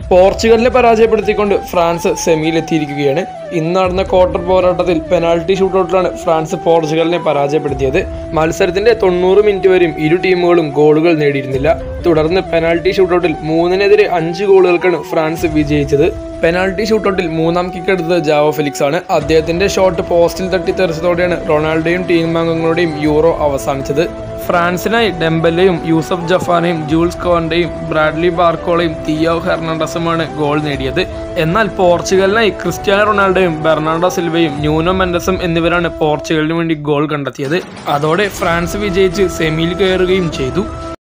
പോർച്ചുഗലിനെ പരാജയപ്പെടുത്തിക്കൊണ്ട് France സെമിയിലെത്തിയിരിക്കുകയാണ് ഇന്ന് നടന്ന quarter പോരാട്ടത്തിൽ പെനാൽറ്റി ഷൂട്ടൗട്ടിലാണ് ഫ്രാൻസ് പോർച്ചുഗലിനെ പരാജയപ്പെടുത്തിയത് മത്സരത്തിന്റെ തൊണ്ണൂറ് മിനിറ്റ് വരെയും ഇരു ടീമുകളും ഗോളുകൾ നേടിയിരുന്നില്ല തുടർന്ന് പെനാൽറ്റി ഷൂട്ടൗട്ടിൽ മൂന്നിനെതിരെ അഞ്ച് ഗോളുകൾക്കാണ് ഫ്രാൻസ് വിജയിച്ചത് പെനാൽറ്റി ഷൂട്ടൗട്ടിൽ മൂന്നാം കിക്ക് എടുത്തത് ജാവോ ഫെലിക്സ് ആണ് അദ്ദേഹത്തിന്റെ ഷോട്ട് പോസ്റ്റിൽ തട്ടി തെറിച്ചതോടെയാണ് റൊണാൾഡോയും ടീം അംഗങ്ങളുടെയും യൂറോ അവസാനിച്ചത് ഫ്രാൻസിനായി ഡെമ്പലെയും യൂസഫ് ജഫാനയും ജൂൾസ് കോണ്ടയും ബ്രാഡ്ലി ബാർക്കോളയും തിയോ ഹെർണാണ്ടസുമാണ് ഗോൾ നേടിയത് എന്നാൽ പോർച്ചുഗലിനായി ക്രിസ്ത്യാനോ റൊണാൾഡോയും ബെർണാഡോ സിൽവയും ന്യൂനോ മെൻഡസും എന്നിവരാണ് പോർച്ചുഗലിന് വേണ്ടി ഗോൾ കണ്ടെത്തിയത് അതോടെ ഫ്രാൻസ് വിജയിച്ച് സെമിയിൽ കയറുകയും ചെയ്തു